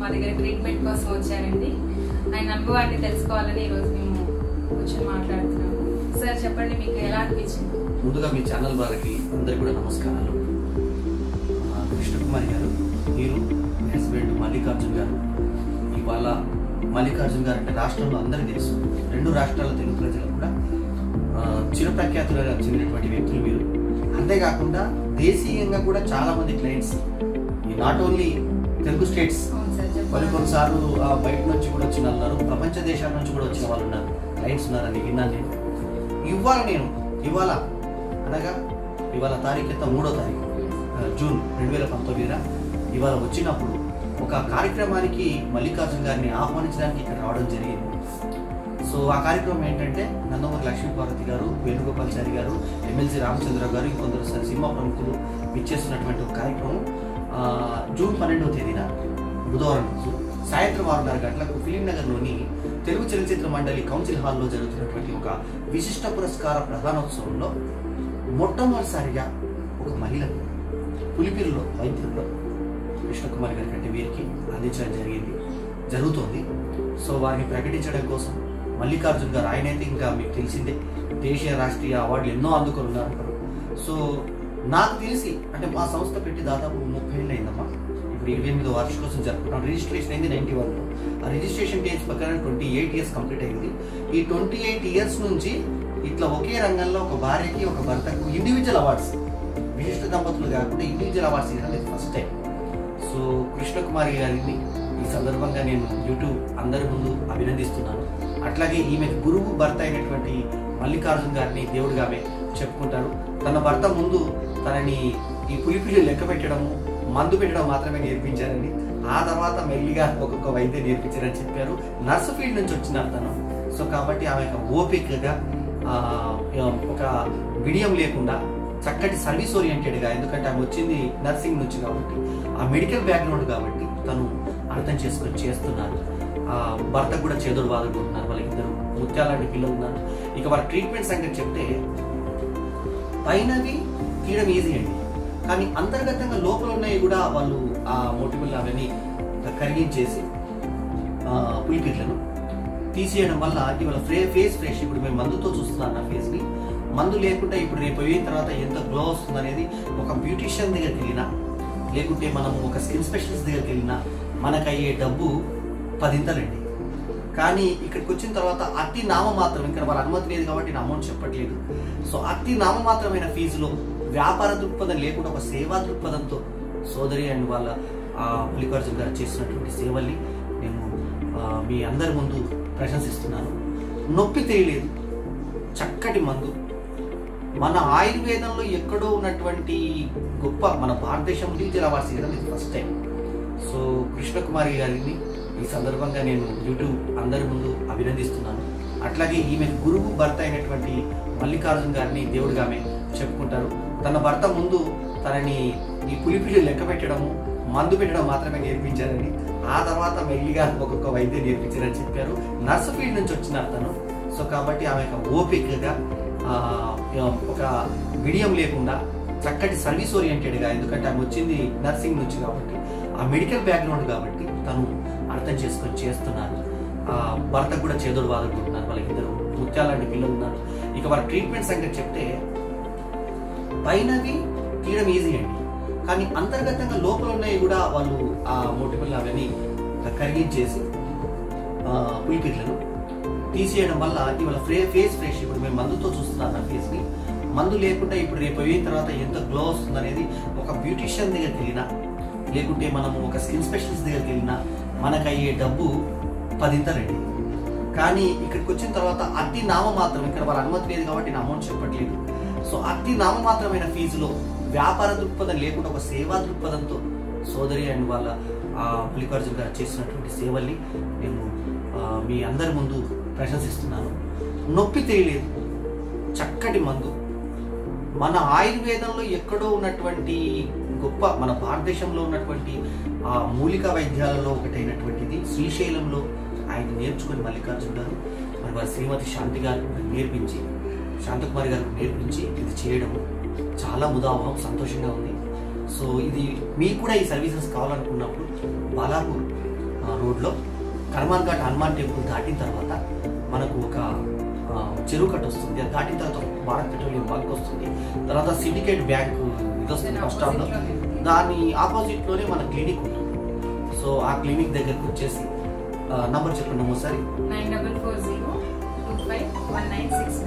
దగ్గర ట్రీట్మెంట్ కోసం వచ్చారండి ఆయన అనుభవాన్ని తెలుసుకోవాలని ఈరోజు మేము కూర్చొని మాట్లాడుతున్నాము సార్ చెప్పండి మీకు ఎలా అనిపించింది ముందుగా మీ ఛానల్ వారికి అందరికీ కూడా నమస్కారాలు ఆ, కృష్ణకుమారి గారు మీరు మీ హస్బెండ్ మల్లికార్జున్ గారు ఇవాళ మల్లికార్జున్ గారు అంటే రాష్ట్రంలో అందరికీ తెలుసు రెండు రాష్ట్రాల తెలుగు ప్రజలకు కూడా ఆ, చిరప్రఖ్యాతులుగా చెందినటువంటి వ్యక్తులు మీరు అంతేకాకుండా దేశీయంగా కూడా చాలా మంది క్లయింట్స్ ఈ నాట్ ఓన్లీ తెలుగు స్టేట్స్ అవును సార్ కొన్ని చెప్పండి కొన్నిసార్లు ఆ, బయట నుంచి కూడా వచ్చిన వాళ్ళు ఉన్నారు ప్రపంచ దేశాల నుంచి కూడా వచ్చిన వాళ్ళు ఉన్నారు క్లయింట్స్ ఉన్నారని విన్నాను నేను ఇవాళ నేను ఇవాళ అనగా ఇవాళ తారీఖు ఎంత మూడో తారీఖు ఆ, జూన్ రెండు వేల పంతొమ్మిదిన ఇవాళ వచ్చినప్పుడు ఒక కార్యక్రమానికి మల్లికార్జున్ గారిని ఆహ్వానించడానికి ఇక్కడ రావడం జరిగింది సో ఆ కార్యక్రమం ఏంటంటే నందమూరి లక్ష్మీపార్వతి గారు వేణుగోపాల్చారి గారు ఎమ్మెల్సీ రామచంద్రరావు గారు ఇంకొందరు స- సినిమా ప్రముఖులు ఇచ్చేస్తున్నటువంటి ఒక కార్యక్రమం ఆ, జూన్ పన్నెండవ తేదీన బుధవారం రోజు సాయంత్రం ఆరున్నర గంటలకు ఫిలిం నగర్లోని తెలుగు చలనచిత్ర మండలి కౌన్సిల్ హాల్లో జరుగుతున్నటువంటి ఒక విశిష్ట పురస్కార ప్రధానోత్సవంలో మొట్టమొదటిసారిగా ఒక మహిళకు పులిపిరిలో వైద్యుల్లో కృష్ణకుమారి గారి కంటే వీరికి అందించడం జరిగింది జరుగుతోంది సో వారిని ప్రకటించడం కోసం మల్లికార్జున్ గారు ఆయనైతే ఇంకా మీకు తెలిసిందే దేశీయ రాష్ట్రీయ అవార్డులు ఎన్నో అందుకొని ఉన్నారు ఇప్పుడు సో నాకు తెలిసి అంటే మా సంస్థ పెట్టి దాదాపు ముప్పై ఏళ్ళు అయిందమ్మా ఇప్పుడు ఇరవై ఎనిమిదో వార్షికోత్సవం జరుపుకున్నాం రిజిస్ట్రేషన్ అయింది నైన్టీ వన్లో ఆ రిజిస్ట్రేషన్ డేట్స్ ప్రకారం ట్వంటీ ఎయిట్ ఇయర్స్ కంప్లీట్ అయింది ఈ ట్వంటీ ఎయిట్ ఇయర్స్ నుంచి ఇట్లా ఒకే రంగంలో ఒక భార్యకి ఒక భర్తకు ఇండివిజువల్ అవార్డ్స్ విశిష్ట దంపతులు కాకుండా ఇండివిజువల్ అవార్డ్స్ ఇవ్వడం ఇది ఫస్ట్ టైం సో కృష్ణకుమారి గారిని ఈ సందర్భంగా నేను యూట్యూబ్ అందరి ముందు అభినందిస్తున్నాను అట్లాగే ఈమె గురువు భర్త అయినటువంటి మల్లికార్జున్ గారిని దేవుడిగా ఆమె చెప్పుకుంటారు తన భర్త ముందు తనని ఈ పులిపిల్లి లెక్క పెట్టడము మందు పెట్టడం మాత్రమే నేర్పించారండి ఆ తర్వాత మెల్లిగా ఒక్కొక్క వైద్యం నేర్పించారని చెప్పారు నర్సు ఫీల్డ్ నుంచి వచ్చినారు తను సో కాబట్టి ఆమె ఒక ఓపికగా ఆ, ఒక విడియం లేకుండా చక్కటి సర్వీస్ ఓరియంటెడ్గా ఎందుకంటే ఆమె వచ్చింది నర్సింగ్ నుంచి కాబట్టి ఆ మెడికల్ బ్యాక్గ్రౌండ్ కాబట్టి తను అర్థం చేసుకొని చేస్తున్నారు ఆ భర్త కూడా చేదోడు బాధలు ఉన్నారు వాళ్ళకి ఇద్దరు ముత్యాలాంటి పిల్లలు ఉన్నారు ఇక వారి ట్రీట్మెంట్ సంగతి చెప్తే పైనవి తీయడం ఈజీ అండి కానీ అంతర్గతంగా లోపల ఉన్నవి కూడా వాళ్ళు ఆ మోటిబుల్ అవన్నీ కరిగించేసి ఆ, పులిపిట్లను తీసేయడం వల్ల ఇవాళ ఫ్రే ఫేస్ ఫ్రెష్ ఇప్పుడు మేము మందుతో చూస్తున్నాను నా ఫేస్ ని మందు లేకుండా ఇప్పుడు రేపు అయిన తర్వాత ఎంత గ్లో వస్తుంది అనేది ఒక బ్యూటిషియన్ దగ్గరికి వెళ్ళినా లేకుంటే మనం ఒక స్కిన్ స్పెషలిస్ట్ దగ్గరికి వెళ్ళినా మనకు అయ్యే డబ్బు పదింతలండి కానీ ఇక్కడికి వచ్చిన తర్వాత అతి నామమాత్రం ఇంకా వాళ్ళ అనుమతి లేదు కాబట్టి నేను అమౌంట్ చెప్పట్లేదు సో అతి నామమాత్రమైన ఫీజులో వ్యాపార దృక్పథం లేకుండా ఒక సేవా దృక్పథంతో సోదరి అండ్ వాళ్ళ ఆ, మల్లికార్జున గారు చేసినటువంటి సేవల్ని నేను ఆ, మీ అందరి ముందు ప్రశంసిస్తున్నాను నొప్పి తెలియలేదు చక్కటి మందు మన ఆయుర్వేదంలో ఎక్కడో ఉన్నటువంటి గొప్ప మన భారతదేశం నుంచి అవార్డ్స్ ఇవ్వడం ఇది ఫస్ట్ టైం సో కృష్ణకుమారి గారిని ఈ సందర్భంగా నేను యూట్యూబ్ అందరి ముందు అభినందిస్తున్నాను అట్లాగే ఈమె గురువు భర్త అయినటువంటి మల్లికార్జున్ గారిని దేవుడిగా ఆమె చెప్పుకుంటారు తన భర్త ముందు తనని ఈ పులిపిల్లి లెక్క పెట్టడము మందు పెట్టడం మాత్రమే నేర్పించారని ఆ తర్వాత మెల్లిగా ఒక్కొక్క వైద్యం నేర్పించారని చెప్పారు నర్సు ఫీల్డ్ నుంచి వచ్చినారు తను సో కాబట్టి ఆమె ఒక ఓపికగా ఆ, ఒక విడియం లేకుండా చక్కటి సర్వీస్ ఓరియంటెడ్గా ఎందుకంటే ఆమె వచ్చింది నర్సింగ్ నుంచి కాబట్టి ఆ మెడికల్ బ్యాక్గ్రౌండ్ కాబట్టి తను అర్థం చేసుకొని చేస్తున్నారు ఆ భర్త కూడా చేదోడు బాధపడుతున్నారు వాళ్ళకి ఇద్దరు ముత్యాలాంటి పిల్లలు ఉన్నారు ఇక వారి ట్రీట్మెంట్ సంగతి చెప్తే పైనవి తీయడం ఈజీ అండి కానీ అంతర్గతంగా లోపల ఉన్నవి కూడా వాళ్ళు ఆ మోటిబుల్ అవన్నీ కరిగించేసి ఆ, పులిపిట్లను తీసేయడం వల్ల ఇవాళ ఫ్రే ఫేస్ ఫ్రెష్ ఇప్పుడు మేము మందుతో చూస్తున్నాను నా ఫేస్ ని మందు లేకుండా ఇప్పుడు రేపు అయిన తర్వాత ఎంత గ్లో వస్తుంది అనేది ఒక బ్యూటిషియన్ దగ్గరికి వెళ్ళినా లేకుంటే మనము ఒక స్కిన్ స్పెషలిస్ట్ దగ్గరికి వెళ్ళినా మనకు అయ్యే డబ్బు పదింతలండి కానీ ఇక్కడికి వచ్చిన తర్వాత అతి నామమాత్రం ఇక్కడ వాళ్ళ అనుమతి లేదు కాబట్టి నేను అమౌంట్ చెప్పట్లేదు సో అతి నామమాత్రమైన ఫీజులో వ్యాపార దృక్పథం లేకుండా ఒక సేవా దృక్పథంతో సోదరి అండ్ వాళ్ళ ఆ, మల్లికార్జున గారు చేసినటువంటి సేవల్ని నేను ఆ, మీ అందరి ముందు ప్రశంసిస్తున్నాను నొప్పి తెలియలేదు చక్కటి మందు మన ఆయుర్వేదంలో ఎక్కడో ఉన్నటువంటి గొప్ప మన భారతదేశంలో ఉన్నటువంటి ఆ మూలిక వైద్యాలలో ఒకటైనటువంటిది శ్రీశైలంలో ఆయన నేర్చుకుని మల్లికార్జున గారు మరి వారి శ్రీమతి శాంతి గారు నేర్పించి శాంతకుమారి గారికి నేర్పించి ఇది చేయడం చాలా ముదావహం సంతోషంగా ఉంది సో ఇది మీకు కూడా ఈ సర్వీసెస్ కావాలనుకున్నప్పుడు బాలాపూర్ ఆ, ఆ, రోడ్లో కర్మాన్ ఘాట్ హనుమాన్ టెంపుల్ దాటిన తర్వాత మనకు ఒక ఆ, చెరువు కట్ట వస్తుంది అది దాటిన తర్వాత భారత్ పెట్రోలియం బంక్ వస్తుంది తర్వాత సిండికేట్ బ్యాంక్ ఇది వస్తుంది బస్ స్టాప్లో దాని ఆపోజిట్లోనే మన క్లినిక్ ఉంటుంది సో ఆ క్లినిక్ దగ్గరకు వచ్చేసి నంబర్ చెప్పండి ఒకసారి nine double four zero two five one nine six